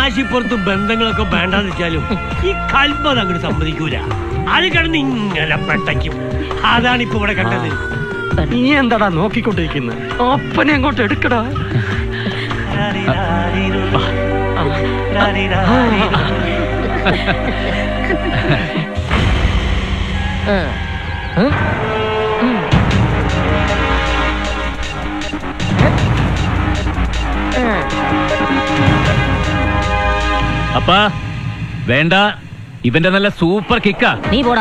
മേശിപ്പുറത്ത് ബന്ധങ്ങളൊക്കെ വേണ്ടെന്ന് വെച്ചാലും ഈ കൽപ്പത അങ്ങോട്ട് സമ്മതിക്കൂല അത് കിടന്ന് ഇങ്ങനെ പെട്ടയ്ക്കും അതാണ് ഇപ്പൊ ഇവിടെ കണ്ടത് നീ എന്താടാ നോക്കിക്കൊണ്ടിരിക്കുന്നത് ഒപ്പനെ അങ്ങോട്ട് എടുക്കടാ അപ്പാ വേണ്ട ഇവന്റെ നല്ല സൂപ്പർ കിക്കാ നീ പോടാ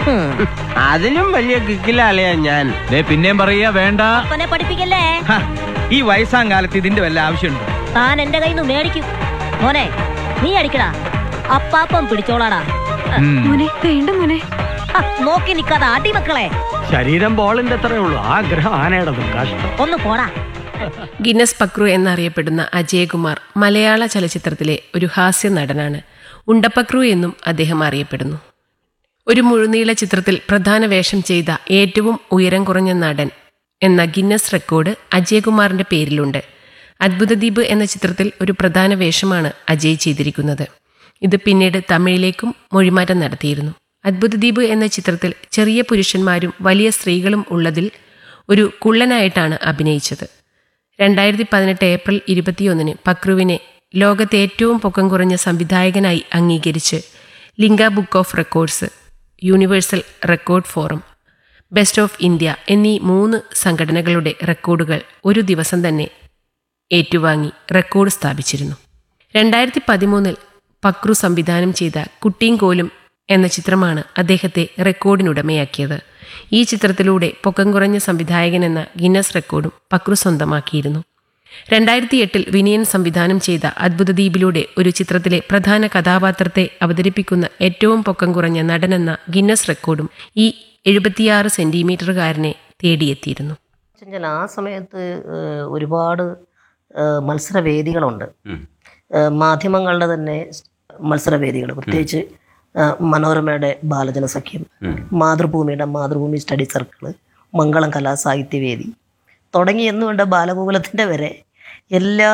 അതിലും വലിയ കിക്കിലാളിയാ ഞാൻ ദേ പിന്നെയും പറയാ വേണ്ട അപ്പനെ പഠിപ്പിക്കല്ലേ ഹ, ഈ വയസ്സാം കാലത്ത് ഇതിന്റെ വല്ല ആവശ്യമുണ്ടോ താൻ എന്റെ കയ്യിൽ നിന്ന് മേടിക്കും മോനെ നീ അടിക്കടാ അപ്പാപ്പം പിടിച്ചോളാടാ ഉം. മോനെ വേണ്ട മോനെ ഹ, നോക്കി നിക്കാതെ അടി മക്കളെ ശരീരം ബോളിന്റെ അത്രേ ഉള്ളൂ ആഗ്രഹം ആനയുടേതും കഷ്ടം ഒന്ന് പോടാ ഗിന്നസ് പക്രു എന്നറിയപ്പെടുന്ന അജയകുമാർ മലയാള ചലച്ചിത്രത്തിലെ ഒരു ഹാസ്യ നടനാണ് ഉണ്ടപ്പക്രു എന്നും അദ്ദേഹം അറിയപ്പെടുന്നു ഒരു മുഴുനീള ചിത്രത്തിൽ പ്രധാന വേഷം ചെയ്ത ഏറ്റവും ഉയരം കുറഞ്ഞ നടൻ എന്ന ഗിന്നസ് റെക്കോർഡ് അജയകുമാറിന്റെ പേരിലുണ്ട് അത്ഭുതദ്വീപ് എന്ന ചിത്രത്തിൽ ഒരു പ്രധാന വേഷമാണ് അജയ് ചെയ്തിരിക്കുന്നത് ഇത് പിന്നീട് തമിഴിലേക്കും മൊഴിമാറ്റം നടത്തിയിരുന്നു അത്ഭുതദ്വീപ് എന്ന ചിത്രത്തിൽ ചെറിയ പുരുഷന്മാരും വലിയ സ്ത്രീകളും ഉള്ളതിൽ ഒരു കുള്ളനായിട്ടാണ് അഭിനയിച്ചത് രണ്ടായിരത്തി പതിനെട്ട് ഏപ്രിൽ ഇരുപത്തിയൊന്നിന് പക്രുവിനെ ലോകത്തെ ഏറ്റവും പൊക്കം കുറഞ്ഞ സംവിധായകനായി അംഗീകരിച്ച് Limca book of records universal record forum best of India എന്നീ മൂന്ന് സംഘടനകളുടെ റെക്കോർഡുകൾ ഒരു ദിവസം തന്നെ ഏറ്റുവാങ്ങി റെക്കോർഡ് സ്ഥാപിച്ചിരുന്നു രണ്ടായിരത്തി പതിമൂന്നിൽ പക്രു സംവിധാനം ചെയ്ത കുട്ടിയും കോലും എന്ന ചിത്രമാണ് അദ്ദേഹത്തെ റെക്കോർഡിനുടമയാക്കിയത് ഈ ചിത്രത്തിലൂടെ പൊക്കം കുറഞ്ഞ സംവിധായകൻ എന്ന ഗിന്നസ് റെക്കോർഡും പക്രു സ്വന്തമാക്കിയിരുന്നു രണ്ടായിരത്തി എട്ടിൽ വിനയൻ സംവിധാനം ചെയ്ത അത്ഭുതദ്വീപിലൂടെ ഒരു ചിത്രത്തിലെ പ്രധാന കഥാപാത്രത്തെ അവതരിപ്പിക്കുന്ന ഏറ്റവും പൊക്കം കുറഞ്ഞ നടനെന്ന ഗിന്നസ് റെക്കോർഡും ഈ എഴുപത്തിയാറ് സെന്റിമീറ്ററുകാരനെ തേടിയെത്തിയിരുന്നു വെച്ചാൽ ആ സമയത്ത് ഏഹ്, ഒരുപാട് ഏഹ്, മത്സരവേദികളുണ്ട് ഏഹ്, മാധ്യമങ്ങളുടെ തന്നെ മത്സരവേദികൾ പ്രത്യേകിച്ച് ഏഹ്, മനോരമയുടെ ബാലജന സഖ്യം മാതൃഭൂമിയുടെ മാതൃഭൂമി സ്റ്റഡി സർക്കിള് മംഗളം കലാ സാഹിത്യവേദി തുടങ്ങി എന്ന് വേണ്ട ബാലഗോകുലത്തിൻ്റെ വരെ എല്ലാ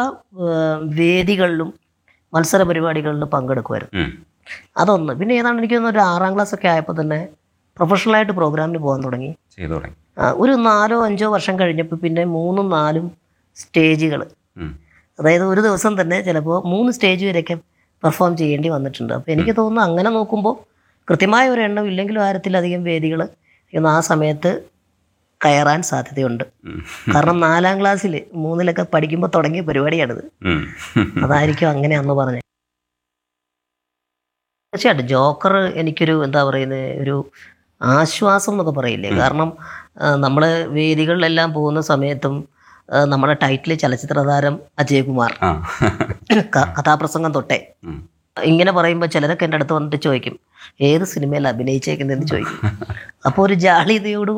ഏഹ്, വേദികളിലും മത്സര പരിപാടികളിലും പങ്കെടുക്കുമായിരുന്നു അതൊന്ന് പിന്നെ ഏതാണ്ട് എനിക്ക് തോന്നുന്നു ഒരു ആറാം ക്ലാസ് ഒക്കെ ആയപ്പോൾ തന്നെ പ്രൊഫഷണലായിട്ട് പ്രോഗ്രാമിന് പോകാൻ തുടങ്ങി ചെയ്തു തുടങ്ങി ആ, ഒരു നാലോ അഞ്ചോ വർഷം കഴിഞ്ഞപ്പോൾ പിന്നെ മൂന്നും നാലും സ്റ്റേജുകൾ ഉം. അതായത് ഒരു ദിവസം തന്നെ ചിലപ്പോൾ മൂന്ന് സ്റ്റേജ് വരെയൊക്കെ പെർഫോം ചെയ്യേണ്ടി വന്നിട്ടുണ്ട് അപ്പോൾ എനിക്ക് തോന്നുന്നു അങ്ങനെ നോക്കുമ്പോൾ കൃത്യമായ ഒരു എണ്ണം ഇല്ലെങ്കിലും ആയിരത്തിലധികം വേദികൾ ഇന്ന് ആ സമയത്ത് കയറാൻ സാധ്യതയുണ്ട് ഉം. കാരണം നാലാം ക്ലാസ്സിൽ മൂന്നിലൊക്കെ പഠിക്കുമ്പോൾ തുടങ്ങിയ പരിപാടിയാണിത് ഉം. അതായിരിക്കും അങ്ങനെ അന്ന് പറഞ്ഞത് തീർച്ചയായിട്ടും ജോക്കർ എനിക്കൊരു എന്താ പറയുന്നത് ഒരു ആശ്വാസം എന്നൊക്കെ പറയില്ലേ കാരണം നമ്മൾ വേദികളിലെല്ലാം പോകുന്ന സമയത്തും ആ, നമ്മുടെ ടൈറ്റിൽ ചലച്ചിത്ര താരം അജയകുമാർ ആ. ക- കഥാപ്രസംഗം തൊട്ടേ ഉം. ഇങ്ങനെ പറയുമ്പോൾ ചിലരൊക്കെ എൻ്റെ അടുത്ത് വന്നിട്ട് ചോദിക്കും ഏത് സിനിമയിൽ അഭിനയിച്ചേക്കുന്നതെന്ന് ചോദിക്കും അപ്പോൾ ഒരു ജാളിതയോട്